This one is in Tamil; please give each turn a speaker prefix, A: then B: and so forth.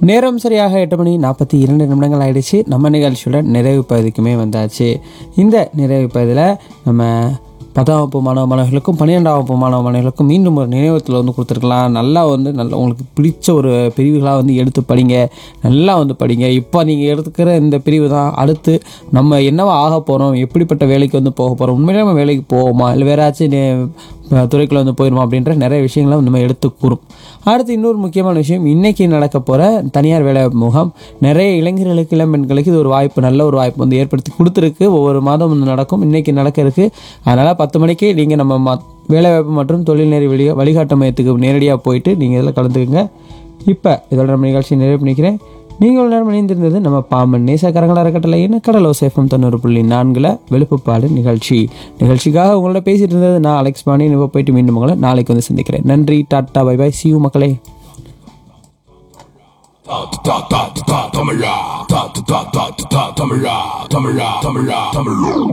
A: நேரம் சரியாக எட்டு மணி நாற்பத்தி இரண்டு நிமிடங்கள் ஆயிடுச்சு நம்ம நிகழ்ச்சியோட நிறைவு பகுதிக்குமே வந்தாச்சு இந்த நிறைவு பகுதியில் நம்ம பத்தாம் வகுப்பு மாணவ மாணவர்களுக்கும் பன்னிரெண்டாம் வகுப்பு மாணவ மாணவர்களுக்கும் மீண்டும் ஒரு நினைவத்தில் வந்து கொடுத்துருக்கலாம் நல்லா வந்து நல்லா உங்களுக்கு பிடிச்ச ஒரு பிரிவுகளாக வந்து எடுத்து படிங்க நல்லா வந்து படிங்க இப்போ நீங்கள் எடுத்துக்கிற இந்த பிரிவு தான் அடுத்து நம்ம என்னவா ஆக போகிறோம் எப்படிப்பட்ட வேலைக்கு வந்து போக போகிறோம் உண்மையிலே நம்ம வேலைக்கு போவோமா இல்லை வேற ஏதாச்சும் துறைக்குள்ள வந்து போயிடுமா அப்படின்ற நிறைய விஷயங்களை நம்ம எடுத்து கூறும் அடுத்து இன்னொரு முக்கியமான விஷயம் இன்னைக்கு நடக்க போகிற தனியார் வேலை முகாம் நிறைய இளைஞர்களுக்கு இளம் பெண்களுக்கு இது ஒரு வாய்ப்பு நல்ல ஒரு வாய்ப்பு வந்து ஏற்படுத்தி கொடுத்துருக்கு ஒவ்வொரு மாதம் வந்து நடக்கும் இன்னைக்கு நடக்க இருக்கு அதனால் பத்து மணிக்கு நீங்கள் நம்ம ம வேலைவாய்ப்பு மற்றும் தொழில்நெறி வழி வழிகாட்டு மையத்துக்கு நேரடியாக போயிட்டு நீங்கள் இதில் கலந்துக்குங்க இப்போ இதோட நம்ம நிகழ்ச்சி நிறைவு பண்ணிக்கிறேன் நீங்கள் நேரம் இணைந்திருந்தது நம்ம பாம்பன் நேசக்கரங்கள அறக்கட்டளை என்ன கடலோ சேஃபம் தொண்ணூறு புள்ளி நான்கில் வெளுப்புப்பாடு நிகழ்ச்சி நிகழ்ச்சிக்காக உங்களோட பேசிட்டு இருந்தது நான் அலெக்ஸ் பாணி இப்போ போயிட்டு மீண்டும் உங்களை நாளைக்கு வந்து சந்திக்கிறேன் நன்றி டாட்டா பை பை சியூ மக்களே
B: Ta ta ta ta ta ta Tamara ta ta ta ta ta ta Tamara Tamara Tamara Tamara